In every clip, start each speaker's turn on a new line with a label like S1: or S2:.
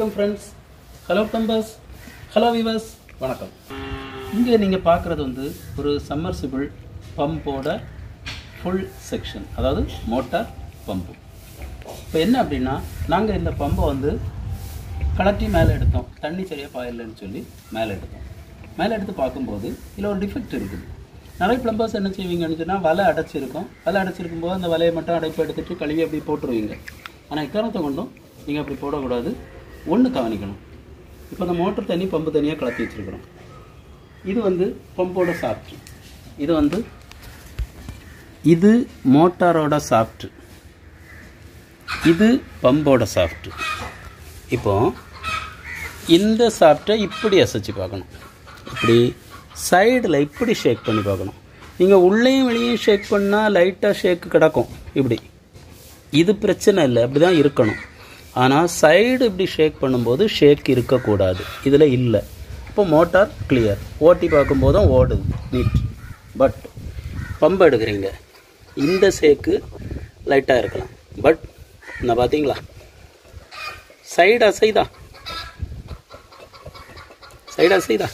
S1: வணக்கம் friends hello plumbers hello viewers வணக்கம் இங்கே நீங்கள் பார்க்குறது வந்து ஒரு சம்மர்சிபிள் பம்போட ஃபுல் செக்ஷன் அதாவது மோட்டார் பம்பு இப்போ என்ன அப்படின்னா நாங்கள் இந்த பம்பை வந்து கலட்டி மேலே எடுத்தோம் தண்ணி சரியாக பாயலன்னு சொல்லி மேலே எடுத்தோம் மேலே எடுத்து பார்க்கும்போது இதில் ஒரு டிஃபெக்ட் இருக்குது நிறைய ப்ளம்பர்ஸ் என்ன செய்வீங்கன்னு சொன்னால் வலை அடைச்சிருக்கும் வலை அடைச்சிருக்கும் போது அந்த வலையை மட்டும் அடைப்பு எடுத்துட்டு கழுவி அப்படி போட்டுருவீங்க ஆனால் இக்காரணத்தை கொண்டும் நீங்கள் அப்படி போடக்கூடாது ஒன்று கவனிக்கணும் இப்போ இந்த மோட்டர் தண்ணி பம்பு தனியாக கலத்தி வச்சுருக்கிறோம் இது வந்து பம்போட சாஃப்ட் இது வந்து இது மோட்டாரோட சாஃப்ட் இது பம்போட சாஃப்ட் இப்போ இந்த சாஃப்ட்டை இப்படி அசைச்சு பார்க்கணும் இப்படி சைடில் இப்படி ஷேக் பண்ணி பார்க்கணும் நீங்கள் உள்ளேயும் வெளியும் ஷேக் பண்ணால் லைட்டாக ஷேக் கிடக்கும் இப்படி இது பிரச்சனை இல்லை அப்படி தான் இருக்கணும் ஆனால் சைடு இப்படி ஷேக் பண்ணும்போது ஷேக் இருக்கக்கூடாது இதில் இல்லை இப்போ மோட்டார் கிளியர் ஓட்டி பார்க்கும்போதும் ஓடுது நீட் பட் பம்பு எடுக்கிறீங்க இந்த ஷேக்கு லைட்டாக இருக்கலாம் பட் இந்த பார்த்தீங்களா சைடு அசைதா சைடு அசைதா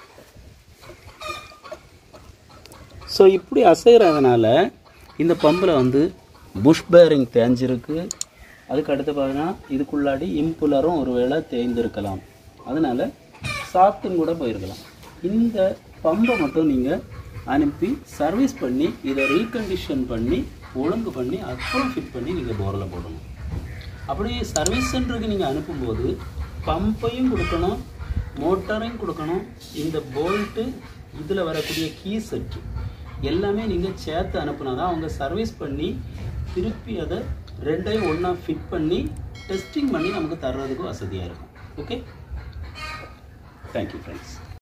S1: ஸோ இப்படி அசைகிறதுனால இந்த பம்பில் வந்து புஷ் பேரிங் தேஞ்சிருக்கு அதுக்கு அடுத்து பார்த்தீங்கன்னா இதுக்குள்ளாடி இம்புலரும் ஒருவேளை தேய்ந்திருக்கலாம் அதனால சாஃப்ட்டும் கூட போயிருக்கலாம் இந்த பம்பை மட்டும் நீங்கள் அனுப்பி சர்வீஸ் பண்ணி இதை ரீகண்டிஷன் பண்ணி ஒழுங்கு பண்ணி அப்புறம் ஃபிட் பண்ணி நீங்கள் போரில் போடணும் அப்படி சர்வீஸ் சென்டருக்கு நீங்கள் அனுப்பும்போது பம்பையும் கொடுக்கணும் மோட்டாரையும் கொடுக்கணும் இந்த போல்ட்டு இதில் வரக்கூடிய கீ செட்டு எல்லாமே நீங்கள் சேர்த்து அனுப்புனா தான் அவங்க சர்வீஸ் பண்ணி திருப்பி அதை ரெண்டையும் ஒன்றா ஃபிட் பண்ணி டெஸ்டிங் பண்ணி நமக்கு தர்றதுக்கு வசதியாக இருக்கும் ஓகே தேங்க்யூ ஃப்ரெண்ட்ஸ்